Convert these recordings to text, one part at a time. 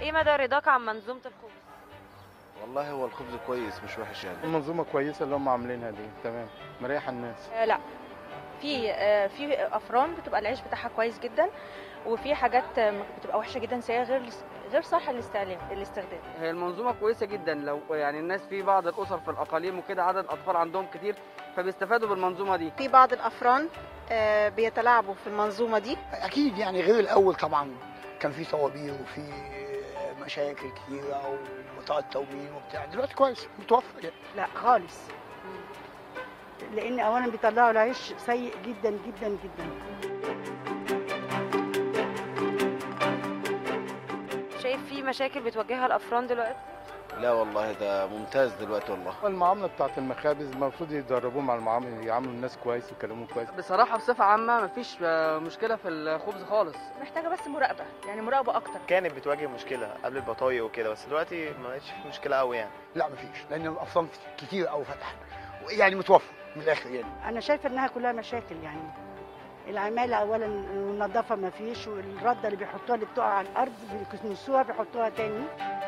ايه مدى رضاك عن منظومه الخبز والله هو الخبز كويس مش وحش يعني المنظومه كويسه اللي هم عاملينها دي تمام مريحه الناس آه، لا في آه، في افران بتبقى العيش بتاعها كويس جدا وفي حاجات آه، بتبقى وحشه جدا سيئه غير غير صح الاستعلام الاستخدام هي المنظومه كويسه جدا لو يعني الناس في بعض الاسر في الاقاليم وكده عدد اطفال عندهم كتير فبيستفادوا بالمنظومه دي في بعض الافران آه، بيتلاعبوا في المنظومه دي اكيد يعني غير الاول طبعا كان في طوابير وفي مشاكل كتيره وبطاقه تومين وبتاع دلوقتي كويس متوفر يعني. لا خالص لان اولا بيطلعوا العيش سيء جدا جدا جدا شايف في مشاكل بتواجهها الافران دلوقتي لا والله ده ممتاز دلوقتي والله المعامله بتاعت المخابز المفروض يدربوهم على المعامله يعاملوا الناس كويس ويكلموهم كويس بصراحه بصفه عامه مفيش آه، مشكله في الخبز خالص محتاجه بس مراقبه يعني مراقبه اكتر كانت بتواجه مشكله قبل البطايق وكده بس دلوقتي ما بقتش في مشكله قوي يعني لا مفيش لان الافران كتير قوي فتحت يعني متوفر من الاخر يعني انا شايفه انها كلها مشاكل يعني العماله اولا النظافه ما فيش والرده اللي بيحطوها اللي بتقع على الارض بيكنسوها بيحطوها تاني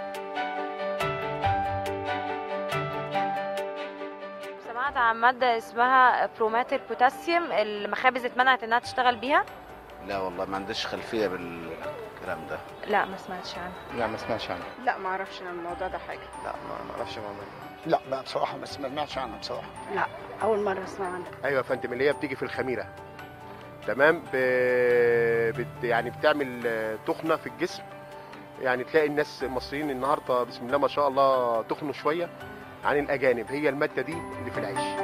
سمعت عن ماده اسمها برومات البوتاسيوم المخابز اتمنعت انها تشتغل بيها لا والله ما عنديش خلفيه بالكلام ده لا ما سمعتش عنها لا ما سمعش عنها لا ما اعرفش عن الموضوع ده حاجه لا ما ما اعرفش الموضوع ده. لا بقى بصراحه بس ما سمعتش عنها بصراحه لا اول مره اسمع عنها ايوه يا فندم اللي هي بتيجي في الخميره تمام ب... بت... يعني بتعمل آه، تخنه في الجسم يعني تلاقي الناس المصريين النهارده بسم الله ما شاء الله تخنوا شويه عن الاجانب هي الماده دي اللي في العيش